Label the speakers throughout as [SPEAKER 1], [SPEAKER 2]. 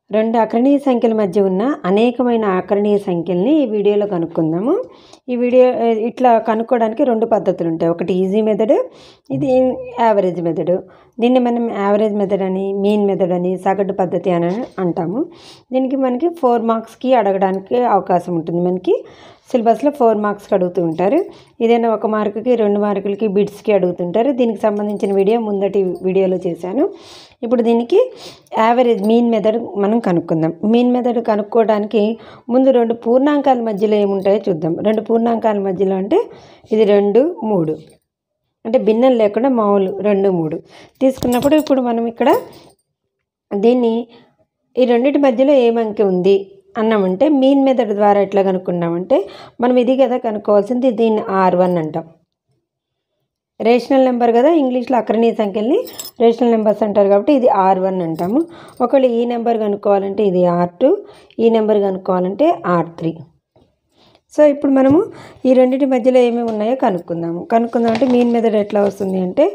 [SPEAKER 1] రెండు అకరణీయ సంఖ్యల మధ్య ఉన్న అనేకమైన అకరణీయ సంఖ్యల్ని ఈ వీడియోలో కనుక్కుందాము ఈ వీడియో ఆ, ఇట్లా కనుక్కోవడానికి రెండు పద్ధతులు ఉంటాయి ఒకటి ఈజీ మెథడ్ ఇది యావరేజ్ మెథడ్ దీన్ని మనం యావరేజ్ మెథడ్ అని మీన్ మెథడ్ అని సగటు పద్ధతి అని అంటాము దీనికి మనకి ఫోర్ మార్క్స్కి అడగడానికి అవకాశం ఉంటుంది మనకి సిలబస్లో ఫోర్ మార్క్స్కి అడుగుతూ ఉంటారు ఏదైనా ఒక మార్కుకి రెండు మార్కులకి బిట్స్కి అడుగుతుంటారు దీనికి సంబంధించిన వీడియో ముందటి వీడియోలో చేశాను ఇప్పుడు దీనికి యావరేజ్ మీన్ మెథడ్ మనం కనుక్కుందాం మీన్ మెథడ్ కనుక్కోవడానికి ముందు రెండు పూర్ణాంకాల మధ్యలో ఏముంటాయో చూద్దాం రెండు పూర్ణాంకాల మధ్యలో అంటే ఇది రెండు మూడు అంటే భిన్నం లేకుండా మామూలు రెండు మూడు తీసుకున్నప్పుడు ఇప్పుడు మనం ఇక్కడ దీన్ని ఈ రెండింటి మధ్యలో ఏం అంకె ఉంది అన్నామంటే మీన్ మెథడ్ ద్వారా ఎట్లా కనుక్కున్నామంటే మనం ఇది కదా కనుక్కోవాల్సింది దీన్ని ఆర్ వన్ అంటాం రేషనల్ నెంబర్ కదా ఇంగ్లీష్లో అక్రణీయ సంఖ్యల్ని రేషనల్ నెంబర్స్ అంటారు కాబట్టి ఇది ఆర్ వన్ అంటాము ఒకవేళ ఈ నెంబర్ కనుక్కోవాలంటే ఇది ఆర్ టూ ఈ నెంబర్ కనుక్కోవాలంటే ఆర్ త్రీ సో ఇప్పుడు మనము ఈ రెండింటి మధ్యలో ఏమేమి ఉన్నాయో కనుక్కుందాము కనుక్కుందాం అంటే మీన్ మెథడ్ ఎట్లా వస్తుంది అంటే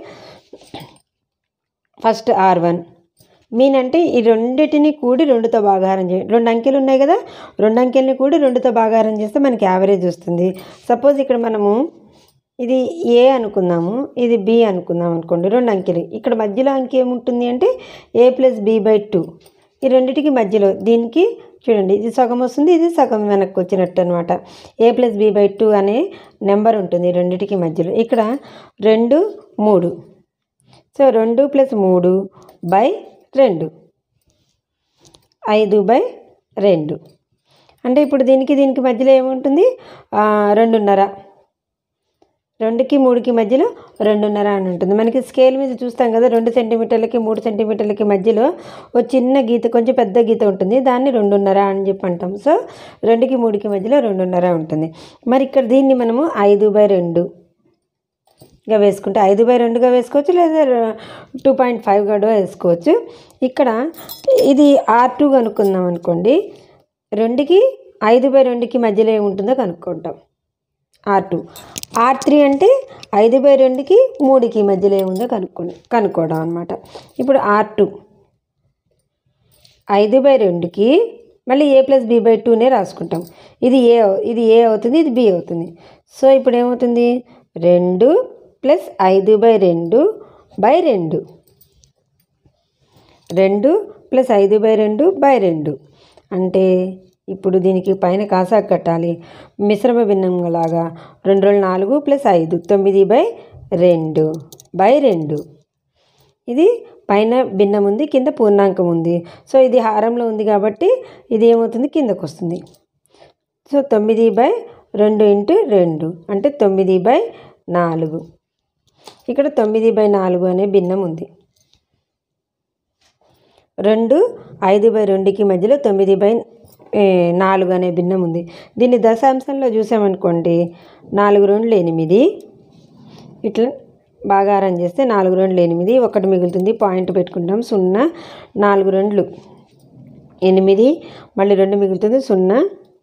[SPEAKER 1] ఫస్ట్ ఆర్ వన్ మీన్ అంటే ఈ రెండింటిని కూడి రెండుతో భాగాహారం చేయండి రెండు అంకెలు ఉన్నాయి కదా రెండు అంకెల్ని కూడి రెండుతో భాగాహారం చేస్తే మనకి యావరేజ్ వస్తుంది సపోజ్ ఇక్కడ మనము ఇది ఏ అనుకుందాము ఇది బి అనుకుందాం అనుకోండి రెండు అంకెలు ఇక్కడ మధ్యలో అంకె ఏముంటుంది అంటే A plus B by two ఈ రెండింటికి మధ్యలో దీనికి చూడండి ఇది సగం వస్తుంది ఇది సగం వెనక్కి వచ్చినట్టు అనమాట A plus B by two అనే నెంబర్ ఉంటుంది ఈ రెండింటికి మధ్యలో ఇక్కడ రెండు మూడు సో రెండు ప్లస్ మూడు బై రెండు ఐదు బై రెండు అంటే ఇప్పుడు దీనికి దీనికి మధ్యలో ఏముంటుంది ఆ, రెండున్నర రెండుకి మూడుకి మధ్యలో రెండున్నర అని ఉంటుంది మనకి స్కేల్ మీద చూస్తాం కదా రెండు సెంటీమీటర్లకి మూడు సెంటీమీటర్లకి మధ్యలో ఒక చిన్న గీత కొంచెం పెద్ద గీత ఉంటుంది దాన్ని రెండున్నర అని చెప్పి అంటాం సో రెండుకి మూడుకి మధ్యలో రెండున్నర ఉంటుంది మరి ఇక్కడ దీన్ని మనము ఐదు బై రెండు గా వేసుకుంటే ఐదు బై రెండుగా వేసుకోవచ్చు లేదా టూ పాయింట్ ఫైవ్ కూడా వేసుకోవచ్చు ఇక్కడ ఇది ఆర్ టూ కనుక్కుందాం అనుకోండి రెండుకి ఐదు బై రెండుకి మధ్యలో ఏముంటుందో కనుక్కుంటాం ఆర్ టూ ఆర్ త్రీ అంటే ఐదు బై రెండుకి మూడుకి మధ్యలో ఏముందో కనుక్కోండి కనుక్కోవడం అనమాట ఇప్పుడు ఆర్ టూ ఐదు బై రెండుకి మళ్ళీ ఏ ప్లస్ బి బై టూనే రాసుకుంటాం ఇది ఏ అవు- ఇది ఏ అవుతుంది ఇది బి అవుతుంది సో ఇప్పుడు ఏమవుతుంది రెండు ప్లస్ ఐదు బై రెండు బై రెండు రెండు ప్లస్ ఐదు బై రెండు బై రెండు అంటే ఇప్పుడు దీనికి పైన కాసాకు కట్టాలి మిశ్రమ భిన్నం లాగా రెండు రెండు నాలుగు ప్లస్ ఐదు తొమ్మిది బై రెండు బై రెండు ఇది పైన భిన్నం ఉంది కింద పూర్ణాంకం ఉంది సో ఇది హారంలో ఉంది కాబట్టి ఇది ఏమవుతుంది కిందకు వస్తుంది సో తొమ్మిది బై రెండు ఇంటూ రెండు అంటే తొమ్మిది బై నాలుగు ఇక్కడ తొమ్మిది బై నాలుగు అనే భిన్నం ఉంది రెండు ఐదు బై రెండుకి మధ్యలో తొమ్మిది బై ఏ, నాలుగు అనే భిన్నం ఉంది దీన్ని దశాంశంలో చూసామనుకోండి నాలుగు రెండులు ఎనిమిది ఇట్లా బాగారం చేస్తే నాలుగు రెండులు ఎనిమిది ఒకటి మిగులుతుంది పాయింట్ పెట్టుకుంటాం సున్నా నాలుగు రెండులు ఎనిమిది మళ్ళీ రెండు మిగులుతుంది సున్నా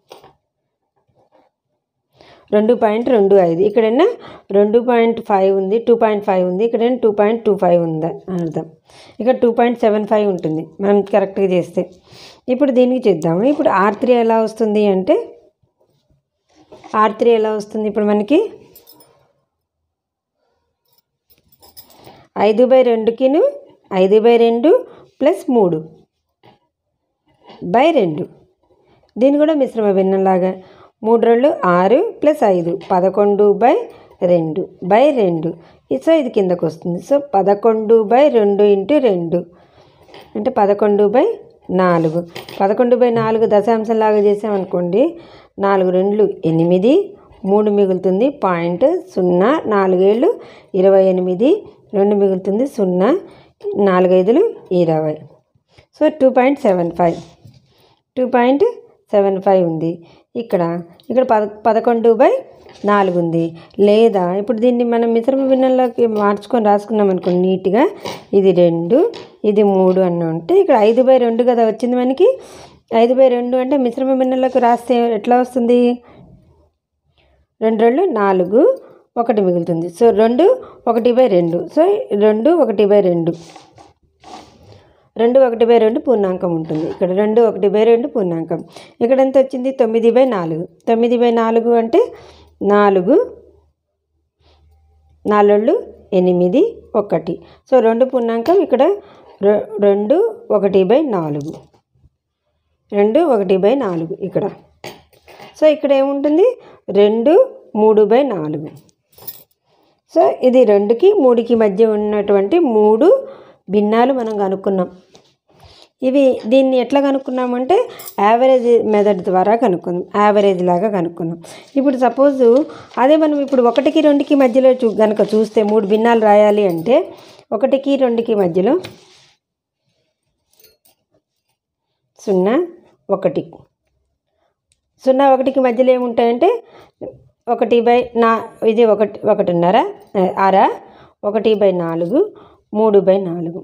[SPEAKER 1] రెండు పాయింట్ రెండు ఐదు ఇక్కడైనా రెండు పాయింట్ ఫైవ్ ఉంది టూ పాయింట్ ఫైవ్ ఉంది ఇక్కడ టూ పాయింట్ టూ ఫైవ్ ఉంది అని అర్థం ఇక్కడ టూ పాయింట్ సెవెన్ ఫైవ్ ఉంటుంది మనం కరెక్ట్గా చేస్తే ఇప్పుడు దీనికి చేద్దాము ఇప్పుడు ఆర్ త్రీ ఎలా వస్తుంది అంటే ఆర్ త్రీ ఎలా వస్తుంది ఇప్పుడు మనకి ఐదు బై రెండుకిను ఐదు బై రెండు ప్లస్ మూడు బై రెండు దీన్ని కూడా మిశ్రమ భిన్నంలాగా మూడు రెండు ఆరు ప్లస్ ఐదు పదకొండు బై రెండు బై రెండు ఇది సో ఇది కిందకు వస్తుంది సో పదకొండు బై రెండు ఇంటూ రెండు అంటే పదకొండు బై నాలుగు పదకొండు బై నాలుగు దశాంశంలాగా చేసామనుకోండి నాలుగు రెండ్లు ఎనిమిది మూడు మిగులుతుంది పాయింట్ సున్నా నాలుగేళ్ళు ఇరవై ఎనిమిది రెండు మిగులుతుంది సున్నా నాలుగైదులు ఇరవై so two point seven five two point seven five ఉంది ఇక్కడ ఇక్కడ పద పదకొండు బై నాలుగు ఉంది లేదా ఇప్పుడు దీన్ని మనం మిశ్రమ భిన్నంలోకి మార్చుకొని రాసుకున్నాం అనుకోండి నీట్గా ఇది రెండు ఇది మూడు అన్న ఉంటే ఇక్కడ ఐదు బై రెండు కదా వచ్చింది మనకి ఐదు బై రెండు అంటే మిశ్రమ భిన్నంలోకి రాస్తే ఎట్లా వస్తుంది రెండు రెండు నాలుగు ఒకటి మిగులుతుంది సో రెండు ఒకటి బై రెండు సో రెండు ఒకటి బై రెండు రెండు ఒకటి బై రెండు పూర్ణాంకం ఉంటుంది ఇక్కడ రెండు ఒకటి బై రెండు పూర్ణాంకం ఇక్కడ ఎంత వచ్చింది తొమ్మిది బై నాలుగు తొమ్మిది బై నాలుగు అంటే నాలుగు నాలుగు ఎనిమిది ఒకటి సో రెండు పూర్ణాంకం ఇక్కడ రె- రెండు ఒకటి బై నాలుగు రెండు ఒకటి బై నాలుగు ఇక్కడ సో ఇక్కడ ఏముంటుంది రెండు మూడు బై నాలుగు సో ఇది రెండుకి మూడుకి మధ్య ఉన్నటువంటి మూడు భిన్నాలు మనం కనుక్కున్నాం ఇవి దీన్ని ఎట్లా కనుక్కున్నామంటే యావరేజ్ మెథడ్ ద్వారా కనుక్కున్నాం యావరేజ్ లాగా కనుక్కున్నాం ఇప్పుడు సపోజ్ అదే మనం ఇప్పుడు ఒకటికి రెండుకి మధ్యలో చూ కనుక చూస్తే మూడు భిన్నాలు రాయాలి అంటే ఒకటికి రెండుకి మధ్యలో సున్నా ఒకటి సున్నా ఒకటికి మధ్యలో ఏముంటాయంటే ఒకటి బై నా ఇది ఒకటి ఒకటిన్నర ఆ, అర ఒకటి బై నాలుగు మూడు బై నాలుగు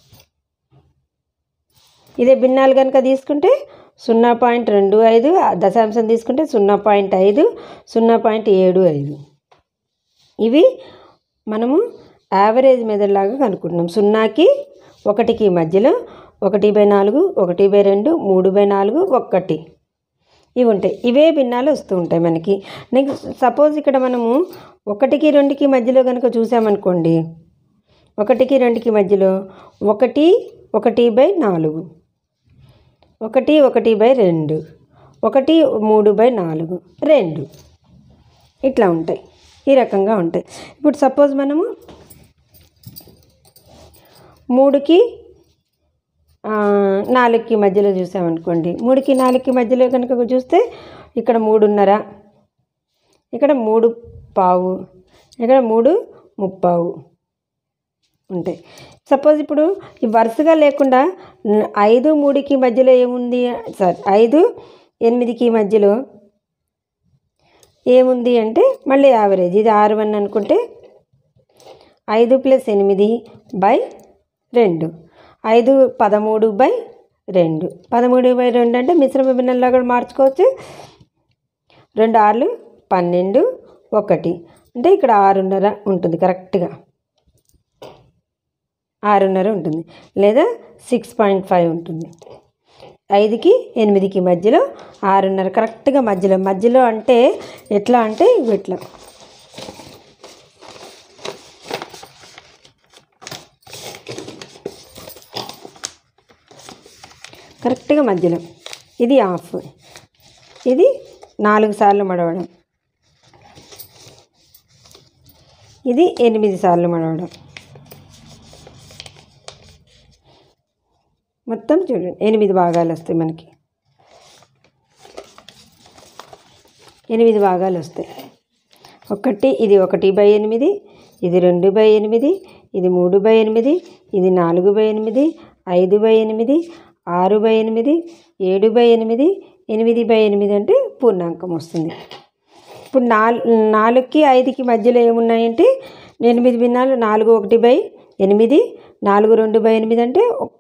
[SPEAKER 1] ఇదే భిన్నాలు కనుక తీసుకుంటే సున్నా పాయింట్ రెండు ఐదు ఆ దశాంశం తీసుకుంటే సున్నా పాయింట్ ఐదు సున్నా పాయింట్ ఏడు ఐదు ఇవి మనము యావరేజ్ మెథడ్ లాగా కనుక్కుంటున్నాం సున్నాకి ఒకటికి మధ్యలో ఒకటి బై నాలుగు ఒకటి బై రెండు మూడు బై నాలుగు ఒకటి ఇవి ఉంటాయి ఇవే భిన్నాలు వస్తూ ఉంటాయి మనకి నెక్స్ట్ సపోజ్ ఇక్కడ మనము ఒకటికి రెండుకి మధ్యలో కనుక చూసామనుకోండి ఒకటికి రెండుకి మధ్యలో ఒకటి ఒకటి బై నాలుగు ఒకటి ఒకటి బై రెండు ఒకటి మూడు బై నాలుగు రెండు ఇట్లా ఉంటాయి ఈ రకంగా ఉంటాయి ఇప్పుడు సపోజ్ మనము మూడుకి ఆ, నాలుగుకి మధ్యలో చూసామనుకోండి మూడుకి నాలుగుకి మధ్యలో కనుక చూస్తే ఇక్కడ మూడున్నర ఇక్కడ మూడు పావు ఇక్కడ మూడు ముప్పావు ఉంటాయి సపోజ్ ఇప్పుడు ఈ వరుసగా లేకుండా న- ఐదు మూడుకి మధ్యలో ఏముంది సారీ ఐదు ఎనిమిదికి మధ్యలో ఏముంది అంటే మళ్ళీ యావరేజ్ ఇది ఆరు వన్ అనుకుంటే ఐదు ప్లస్ ఎనిమిది బై రెండు ఐదు పదమూడు బై రెండు పదమూడు బై రెండు అంటే మిశ్రమ భిన్నంలో కూడా మార్చుకోవచ్చు రెండు ఆర్లు పన్నెండు ఒకటి అంటే ఇక్కడ ఆరున్నర ఉంటుంది కరెక్ట్గా ఆరున్నర ఉంటుంది లేదా సిక్స్ పాయింట్ ఫైవ్ ఉంటుంది ఐదుకి ఎనిమిదికి మధ్యలో ఆరున్నర కరెక్ట్గా మధ్యలో మధ్యలో అంటే ఎట్లా అంటే ఇవి ఇట్లా కరెక్ట్గా మధ్యలో ఇది ఆఫ్ ఇది నాలుగు సార్లు మడవడం ఇది ఎనిమిది సార్లు మడవడం మొత్తం చూడండి ఎనిమిది భాగాలు వస్తాయి మనకి ఎనిమిది భాగాలు వస్తాయి ఒకటి ఇది ఒకటి బై ఎనిమిది ఇది రెండు బై ఎనిమిది ఇది మూడు బై ఎనిమిది ఇది నాలుగు బై ఎనిమిది ఐదు బై ఎనిమిది ఆరు బై ఎనిమిది ఏడు బై ఎనిమిది ఎనిమిది బై ఎనిమిది అంటే పూర్ణాంకం వస్తుంది ఇప్పుడు నాలు నాలుగుకి ఐదుకి మధ్యలో ఏమున్నాయంటే ఎనిమిది భిన్నాలు నాలుగు ఒకటి బై ఎనిమిది నాలుగు రెండు బై ఎనిమిది అంటే ఒక్-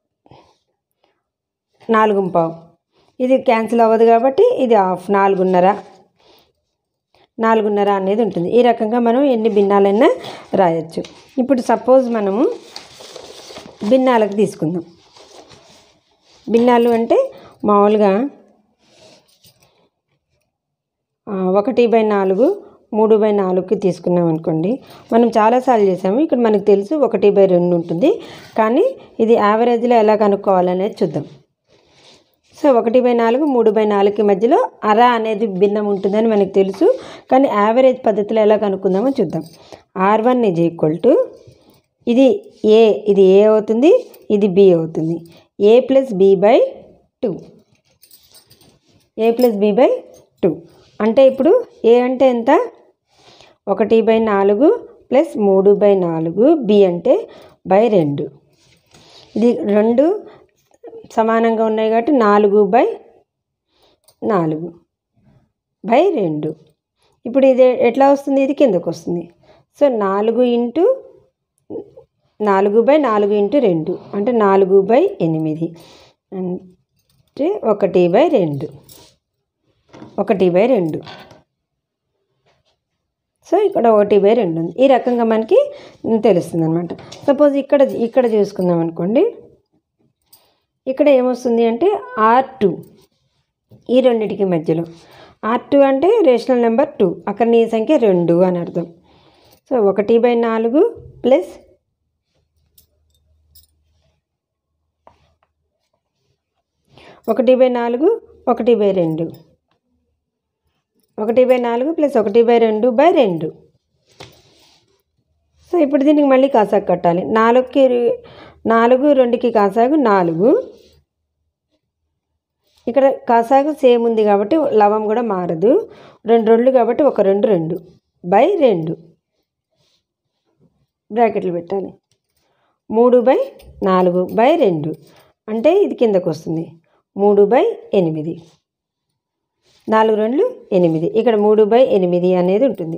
[SPEAKER 1] నాలుగు పావు ఇది క్యాన్సిల్ అవ్వదు కాబట్టి ఇది ఆఫ్ నాలుగున్నర నాలుగున్నర అనేది ఉంటుంది ఈ రకంగా మనం ఎన్ని భిన్నాలైనా రాయొచ్చు ఇప్పుడు సపోజ్ మనము భిన్నాలకు తీసుకుందాం భిన్నాలు అంటే మామూలుగా ఆ, ఒకటి బై నాలుగు మూడు బై నాలుగుకి తీసుకున్నాం అనుకోండి మనం చాలాసార్లు చేసాము ఇక్కడ మనకు తెలుసు ఒకటి బై రెండు ఉంటుంది కానీ ఇది యావరేజ్లో ఎలా కనుక్కోవాలనేది చూద్దాం సో ఒకటి బై నాలుగు మూడు బై నాలుగుకి మధ్యలో అర అనేది భిన్నం ఉంటుందని మనకు తెలుసు కానీ యావరేజ్ పద్ధతిలో ఎలా కనుక్కుందామో చూద్దాం R one is equal to ఇది ఏ ఇది ఏ అవుతుంది ఇది బి అవుతుంది A plus B by two A plus B by two అంటే ఇప్పుడు ఏ అంటే ఎంత ఒకటి బై నాలుగు ప్లస్ మూడు బై నాలుగు బి అంటే బై రెండు ఇది రెండు సమానంగా ఉన్నాయి కాబట్టి నాలుగు బై నాలుగు బై రెండు ఇప్పుడు ఇది ఎట్లా వస్తుంది ఇది కిందకు వస్తుంది సో నాలుగు ఇంటూ నాలుగు బై నాలుగు ఇంటూ రెండు అంటే నాలుగు బై ఎనిమిది అంటే ఒకటి బై రెండు ఒకటి బై రెండు సో ఇక్కడ ఒకటి బై రెండు ఉంది ఈ రకంగా మనకి తెలుస్తుంది అనమాట సపోజ్ ఇక్కడ ఇక్కడ చూసుకుందాం అనుకోండి ఇక్కడ ఏమొస్తుంది అంటే ఆర్ టూ ఈ రెండింటికి మధ్యలో ఆర్ టూ అంటే రేషనల్ నెంబర్ టూ అకర్ణీయ సంఖ్య రెండు అని అర్థం సో ఒకటి బై నాలుగు ప్లస్ ఒకటి బై నాలుగు ఒకటి బై రెండు ఒకటి బై నాలుగు ప్లస్ ఒకటి బై రెండు బై రెండు సో ఇప్పుడు దీనికి మళ్ళీ కాసాగు కట్టాలి నాలుగుకి నాలుగు రెండుకి కాసాగు నాలుగు ఇక్కడ కాసాగు సేమ్ ఉంది కాబట్టి లవం కూడా మారదు రెండు రెండు కాబట్టి ఒక రెండు రెండు బై రెండు బ్రాకెట్లు పెట్టాలి మూడు బై నాలుగు బై రెండు అంటే ఇది కిందకు వస్తుంది మూడు బై ఎనిమిది నాలుగు రెండు ఎనిమిది ఇక్కడ మూడు బై ఎనిమిది అనేది ఉంటుంది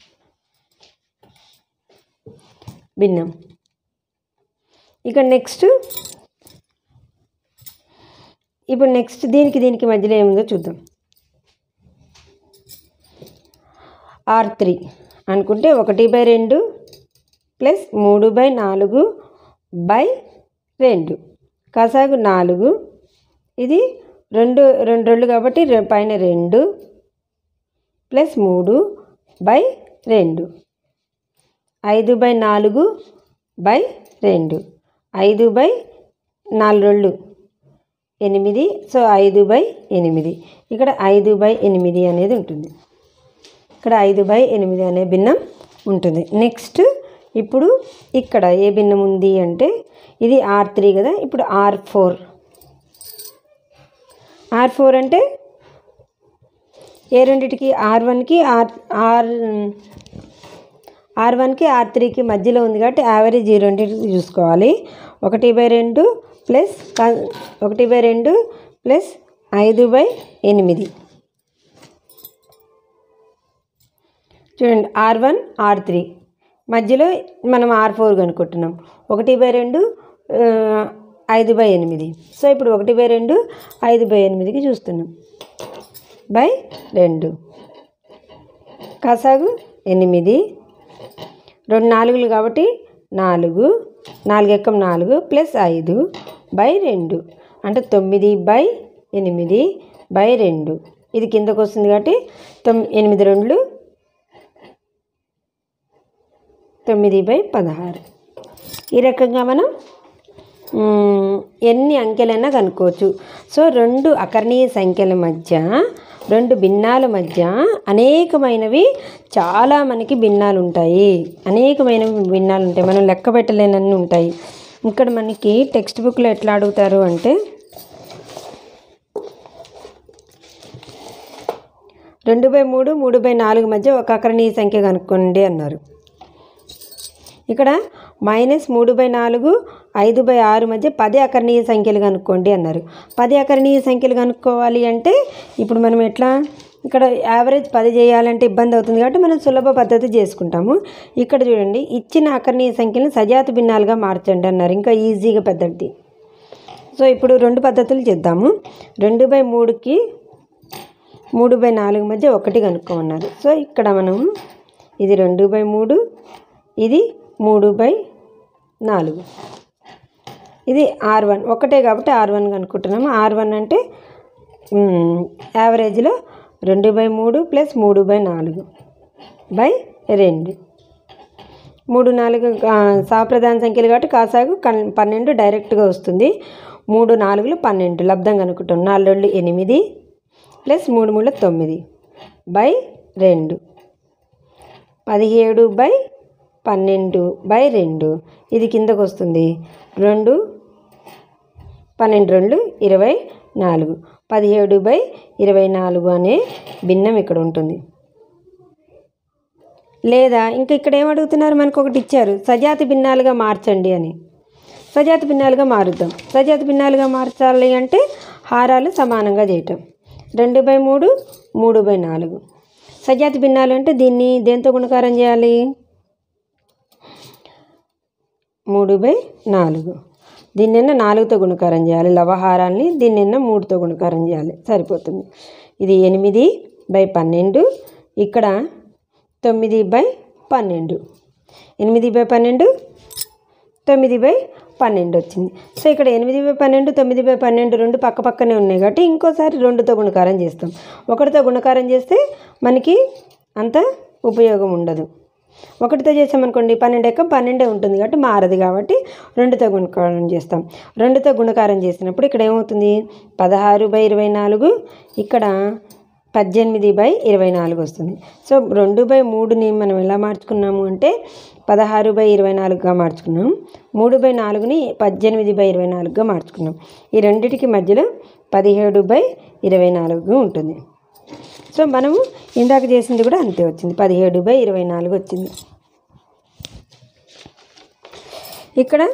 [SPEAKER 1] భిన్నం ఇక నెక్స్ట్ ఇప్పుడు నెక్స్ట్ దీనికి దీనికి మధ్యలో ఏముందో చూద్దాం ఆర్ త్రీ అనుకుంటే ఒకటి బై రెండు ప్లస్ మూడు బై నాలుగు బై రెండు కసాగు నాలుగు ఇది రెండు రెండు రెండు కాబట్టి రె- పైన రెండు ప్లస్ మూడు బై రెండు ఐదు బై నాలుగు బై రెండు ఐదు బై నాలుగు రెండు ఎనిమిది సో ఐదు బై ఎనిమిది ఇక్కడ ఐదు బై ఎనిమిది అనేది ఉంటుంది ఇక్కడ ఐదు బై ఎనిమిది అనే భిన్నం ఉంటుంది నెక్స్ట్ ఇప్పుడు ఇక్కడ ఏ భిన్నం ఉంది అంటే ఇది ఆర్ త్రీ కదా ఇప్పుడు ఆర్ ఫోర్ ఆర్ ఫోర్ అంటే ఏ రెండిటికి ఆర్ వన్కి ఆర్ ఆర్ ఆర్ వన్కి ఆర్ త్రీకి మధ్యలో ఉంది కాబట్టి యావరేజ్ ఈ రెండింటికి చూసుకోవాలి ఒకటి బై రెండు ప్లస్ క- ఒకటి బై రెండు ప్లస్ ఐదు బై ఎనిమిది చూడండి ఆర్ వన్ ఆర్ త్రీ మధ్యలో మనం ఆర్ ఫోర్ కనుక్కుంటున్నాం ఒకటి బై రెండు ఆ, ఐదు బై ఎనిమిది సో ఇప్పుడు ఒకటి బై రెండు ఐదు బై ఎనిమిదికి చూస్తున్నాం బై రెండు కసాగు ఎనిమిది రెండు నాలుగులు కాబట్టి నాలుగు నాలుగు ఎక్కం నాలుగు ప్లస్ ఐదు బై రెండు అంటే తొమ్మిది బై ఎనిమిది బై రెండు ఇది కిందకు వస్తుంది కాబట్టి తొమ్ ఎనిమిది రెండులు తొమ్మిది బై పదహారు ఈ రకంగా మనం మ్, ఎన్ని అంకెలైనా కనుక్కోవచ్చు సో రెండు అకర్ణీయ సంఖ్యల మధ్య రెండు భిన్నాల మధ్య అనేకమైనవి చాలా మనకి భిన్నాలు ఉంటాయి అనేకమైన భిన్నాలు ఉంటాయి మనం లెక్క పెట్టలేనన్ని ఉంటాయి ఇక్కడ మనకి టెక్స్ట్ బుక్లో ఎట్లా అడుగుతారు అంటే రెండు బై మూడు మూడు బై నాలుగు మధ్య ఒక అకరణీయ సంఖ్య కనుక్కోండి అన్నారు ఇక్కడ మైనస్ మూడు బై నాలుగు ఐదు బై ఆరు మధ్య పది అకరణీయ సంఖ్యలు కనుక్కోండి అన్నారు పది అకరణీయ సంఖ్యలు కనుక్కోవాలి అంటే ఇప్పుడు మనం ఎట్లా ఇక్కడ యావరేజ్ పది చేయాలంటే ఇబ్బంది అవుతుంది కాబట్టి మనం సులభ పద్ధతి చేసుకుంటాము ఇక్కడ చూడండి ఇచ్చిన అకరణీయ సంఖ్యలను సజాతి భిన్నాలుగా మార్చండి అన్నారు ఇంకా ఈజీగా పద్ధతి సో ఇప్పుడు రెండు పద్ధతులు చేద్దాము రెండు బై మూడుకి మూడు బై నాలుగు మధ్య ఒకటి కనుక్కోమన్నారు సో ఇక్కడ మనం ఇది రెండు బై మూడు ఇది మూడు బై నాలుగు ఇది ఆర్ వన్ ఒకటే కాబట్టి ఆర్ వన్ కనుక్కుంటున్నాము ఆర్ వన్ అంటే మ్, యావరేజ్లో రెండు బై మూడు ప్లస్ మూడు బై నాలుగు బై రెండు మూడు నాలుగు ఆ, సాప్రదాన సంఖ్యలు కాబట్టి కాసాగు కన్ పన్నెండు డైరెక్ట్గా వస్తుంది మూడు నాలుగులు పన్నెండు లబ్ధం కనుక్కుంటాం నాలుగు రెండు ఎనిమిది ప్లస్ మూడు మూడు తొమ్మిది బై రెండు పదిహేడు బై పన్నెండు బై రెండు ఇది కిందకు వస్తుంది రెండు పన్నెండు రెండు ఇరవై నాలుగు పదిహేడు బై ఇరవై నాలుగు అనే భిన్నం ఇక్కడ ఉంటుంది లేదా ఇంకా ఇక్కడ ఏమడుగుతున్నారు మనకు ఒకటి ఇచ్చారు సజాతి భిన్నాలుగా మార్చండి అని సజాతి భిన్నాలుగా మారుద్దాం సజాతి భిన్నాలుగా మార్చాలి అంటే హారాలు సమానంగా చేయటం రెండు బై మూడు మూడు బై నాలుగు సజాతి భిన్నాలు అంటే దీన్ని దేంతో గుణకారం చేయాలి మూడు బై నాలుగు దీన్నైనా నాలుగుతో గుణకారం చేయాలి లవహారాల్ని దీన్నైనా మూడుతో గుణకారం చేయాలి సరిపోతుంది ఇది ఎనిమిది బై పన్నెండు ఇక్కడ తొమ్మిది బై పన్నెండు ఎనిమిది బై పన్నెండు తొమ్మిది బై పన్నెండు వచ్చింది సో ఇక్కడ ఎనిమిది బై పన్నెండు తొమ్మిది బై పన్నెండు రెండు పక్క పక్కనే ఉన్నాయి కాబట్టి ఇంకోసారి రెండుతో గుణకారం చేస్తాం ఒకటితో గుణకారం చేస్తే మనకి అంత ఉపయోగం ఉండదు ఒకటితో చేసామనుకోండి పన్నెండు ఎక్క పన్నెండే ఉంటుంది కాబట్టి మారదు కాబట్టి రెండుతో గుణకారం చేస్తాం రెండుతో గుణకారం చేసినప్పుడు ఇక్కడ ఏమవుతుంది పదహారు బై ఇరవై నాలుగు ఇక్కడ పద్దెనిమిది బై ఇరవై నాలుగు వస్తుంది సో రెండు బై మూడుని మనం ఎలా మార్చుకున్నాము అంటే పదహారు బై ఇరవై నాలుగుగా మార్చుకున్నాం మూడు బై నాలుగుని పద్దెనిమిది బై ఇరవై నాలుగుగా మార్చుకున్నాం ఈ రెండిటికి మధ్యలో పదిహేడు బై ఇరవై నాలుగు ఉంటుంది సో మనము ఇందాక చేసింది కూడా అంతే వచ్చింది పదిహేడు బై ఇరవై నాలుగు వచ్చింది ఇక్కడ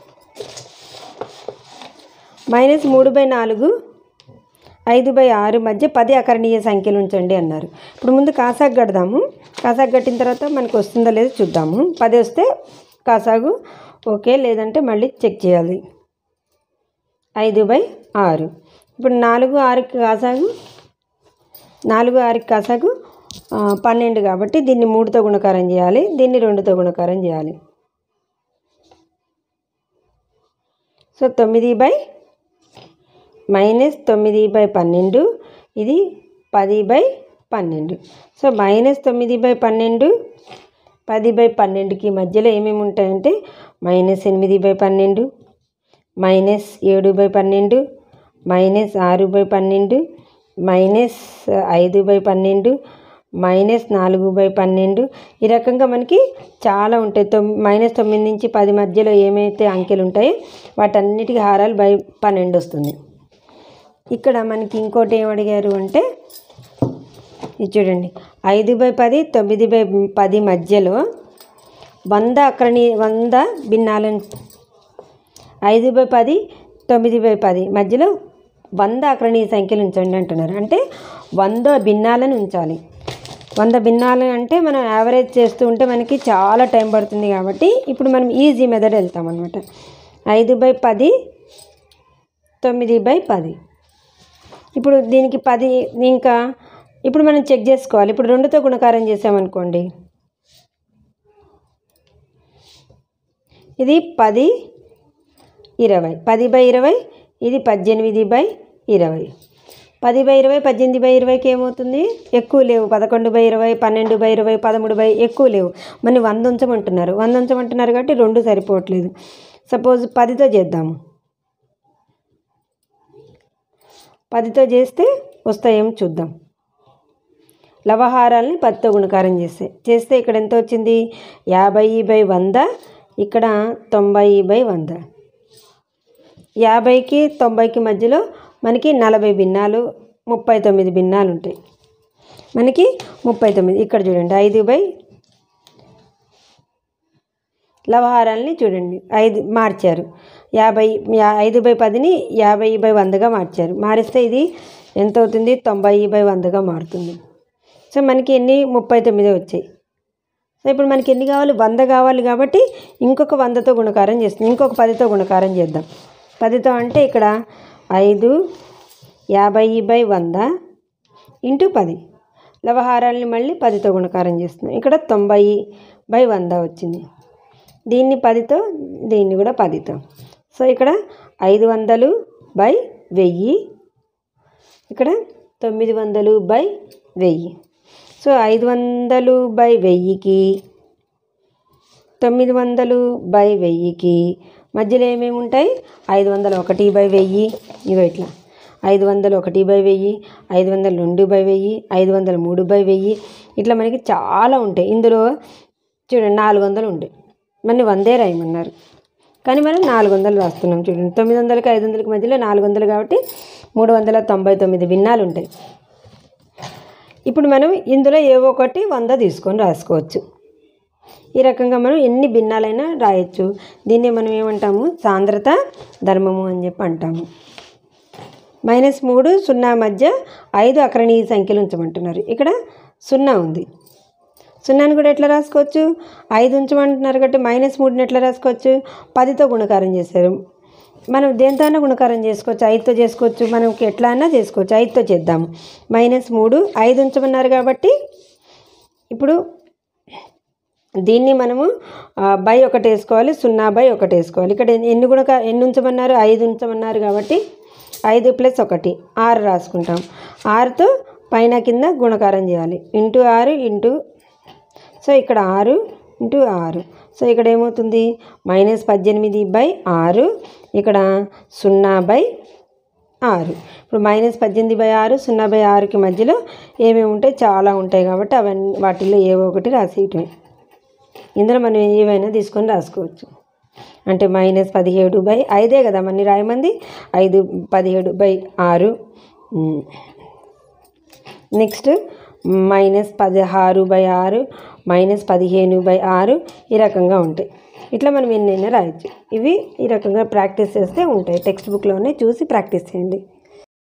[SPEAKER 1] మైనస్ మూడు బై నాలుగు ఐదు బై ఆరు మధ్య పది అకరణీయ సంఖ్యలు ఉంచండి అన్నారు ఇప్పుడు ముందు కాసాగు కడదాము కాసాగు కట్టిన తర్వాత మనకు వస్తుందో లేదో చూద్దాము పది వస్తే కాసాగు ఓకే లేదంటే మళ్ళీ చెక్ చేయాలి ఐదు బై ఆరు ఇప్పుడు నాలుగు ఆరుకి కాసాగు నాలుగు ఆరుకి కాసాగు ఆ, పన్నెండు కాబట్టి దీన్ని మూడుతో గుణకారం చేయాలి దీన్ని రెండుతో గుణకారం చేయాలి సో తొమ్మిది బై మైనస్ తొమ్మిది బై పన్నెండు ఇది పది బై పన్నెండు సో మైనస్ తొమ్మిది బై పన్నెండు పది బై పన్నెండుకి మధ్యలో ఏమేమి ఉంటాయంటే మైనస్ ఎనిమిది బై పన్నెండు మైనస్ ఏడు బై పన్నెండు మైనస్ ఆరు బై పన్నెండు మైనస్ ఐదు బై పన్నెండు మైనస్ నాలుగు బై పన్నెండు ఈ రకంగా మనకి చాలా ఉంటాయి తొమ్ మైనస్ తొమ్మిది నుంచి పది మధ్యలో ఏమైతే అంకెలు ఉంటాయో వాటన్నిటికీ హారాలు బై పన్నెండు వస్తుంది ఇక్కడ మనకి ఇంకోటి ఏం అడిగారు అంటే ఇది చూడండి ఐదు బై పది తొమ్మిది బై పది మధ్యలో వంద అక్రణి వంద భిన్నాలను ఐదు బై పది తొమ్మిది బై పది మధ్యలో వంద అక్రణీయ సంఖ్యలు ఉంచండి అంటున్నారు అంటే వంద భిన్నాలను ఉంచాలి వంద భిన్నాలు అంటే మనం యావరేజ్ చేస్తూ ఉంటే మనకి చాలా టైం పడుతుంది కాబట్టి ఇప్పుడు మనం ఈజీ మెథడ్ వెళ్తాం అనమాట ఐదు బై పది తొమ్మిది బై పది ఇప్పుడు దీనికి పది ఇంకా ఇప్పుడు మనం చెక్ చేసుకోవాలి ఇప్పుడు రెండుతో గుణకారం చేసామనుకోండి ఇది పది ఇరవై పది బై ఇరవై ఇది పద్దెనిమిది బై ఇరవై పది బై ఇరవై పద్దెనిమిది బై ఇరవైకి ఏమవుతుంది ఎక్కువ లేవు పదకొండు బై ఇరవై పన్నెండు బై ఇరవై పదమూడు బై ఎక్కువ లేవు మన వంద ఉంచమంటున్నారు వంద ఉంచమంటున్నారు కాబట్టి రెండు సరిపోవట్లేదు సపోజ్ పదితో చేద్దాము పదితో చేస్తే వస్తాయేమో చూద్దాం లవహారాల్ని పదితో గుణకారం చేస్తే చేస్తే ఇక్కడ ఎంత వచ్చింది యాభై బై వంద ఇక్కడ తొంభై బై వంద యాభైకి తొంభైకి మధ్యలో మనకి నలభై భిన్నాలు ముప్పై తొమ్మిది భిన్నాలు ఉంటాయి మనకి ముప్పై తొమ్మిది ఇక్కడ చూడండి ఐదు బై లవహారాల్ని చూడండి ఐదు మార్చారు యాభై యా- ఐదు బై పదిని యాభై బై వందగా మార్చారు మారిస్తే ఇది ఎంత అవుతుంది తొంభై బై వందగా మారుతుంది సో మనకి ఎన్ని ముప్పై తొమ్మిది వచ్చాయి సో ఇప్పుడు మనకి ఎన్ని కావాలి వంద కావాలి కాబట్టి ఇంకొక వందతో గుణకారం చేస్తుంది ఇంకొక పదితో గుణకారం చేద్దాం పదితో అంటే ఇక్కడ ఐదు యాభై బై వంద ఇంటూ పది లవహారాల్ని మళ్ళీ పదితో గుణకారం చేస్తున్నాం ఇక్కడ తొంభై బై వంద వచ్చింది దీన్ని పదితో దీన్ని కూడా పదితో సో ఇక్కడ ఐదు వందలు బై వెయ్యి ఇక్కడ తొమ్మిది వందలు బై వెయ్యి సో ఐదు వందలు బై వెయ్యికి తొమ్మిది వందలు బై వెయ్యికి మధ్యలో ఏమేమి ఉంటాయి ఐదు వందల ఒకటి బై వెయ్యి ఇగో ఇట్లా ఐదు వందలు ఒకటి బై వెయ్యి ఐదు వందల రెండు బై వెయ్యి ఐదు వందల మూడు బై వెయ్యి ఇట్లా మనకి చాలా ఉంటాయి ఇందులో చూడండి నాలుగు వందలు ఉంటాయి మన వందే రాయమన్నారు కానీ మనం నాలుగు వందలు రాస్తున్నాం చూడండి తొమ్మిది వందలకి ఐదు వందలకి మధ్యలో నాలుగు వందలు కాబట్టి మూడు వందల తొంభై తొమ్మిది భిన్నాలు ఉంటాయి ఇప్పుడు మనం ఇందులో ఏవో ఒకటి వంద తీసుకొని రాసుకోవచ్చు ఈ రకంగా మనం ఎన్ని భిన్నాలైనా రాయొచ్చు దీన్ని మనం ఏమంటాము సాంద్రత ధర్మము అని చెప్పి అంటాము మైనస్ మూడు సున్నా మధ్య ఐదు అకరణీయ సంఖ్యలు ఉంచమంటున్నారు ఇక్కడ సున్నా ఉంది సున్నాను కూడా ఎట్లా రాసుకోవచ్చు ఐదు ఉంచమంటున్నారు కాబట్టి మైనస్ మూడుని ఎట్లా రాసుకోవచ్చు పదితో గుణకారం చేశారు మనం దేంతో అయినా గుణకారం చేసుకోవచ్చు ఐదుతో చేసుకోవచ్చు మనం ఎట్లా అయినా చేసుకోవచ్చు ఐదుతో చేద్దాము మైనస్ మూడు ఐదు ఉంచమన్నారు కాబట్టి ఇప్పుడు దీన్ని మనము ఆ, బై ఒకటి వేసుకోవాలి సున్నా బై ఒకటి వేసుకోవాలి ఇక్కడ ఎన్ని- ఎన్ని గుణక ఎన్ని ఉంచమన్నారు ఐదు ఉంచమన్నారు కాబట్టి ఐదు ప్లస్ ఒకటి ఆరు రాసుకుంటాం ఆరుతో పైన కింద గుణకారం చేయాలి ఇంటూ ఆరు ఇంటూ సో ఇక్కడ ఆరు ఇంటూ ఆరు సో ఇక్కడ ఏమవుతుంది మైనస్ పద్దెనిమిది బై ఆరు ఇక్కడ సున్నా బై ఆరు ఇప్పుడు మైనస్ పద్దెనిమిది బై ఆరు సున్నా బై ఆరుకి మధ్యలో ఏమేమి ఉంటాయి చాలా ఉంటాయి కాబట్టి అవన్నీ వాటిల్లో ఏవో ఒకటి రాసేయటమే ఇందులో మనం ఏవైనా తీసుకొని రాసుకోవచ్చు అంటే మైనస్ పదిహేడు బై ఐదే కదా మన్ని రాయమంది ఐదు పదిహేడు బై ఆరు ఉమ్. నెక్స్ట్ మైనస్ పదహారు బై ఆరు మైనస్ పదిహేను బై ఆరు ఈ రకంగా ఉంటాయి ఇట్లా మనం ఎన్నైనా రాయొచ్చు ఇవి ఈ రకంగా ప్రాక్టీస్ చేస్తే ఉంటాయి టెక్స్ట్ బుక్లోనే చూసి ప్రాక్టీస్ చేయండి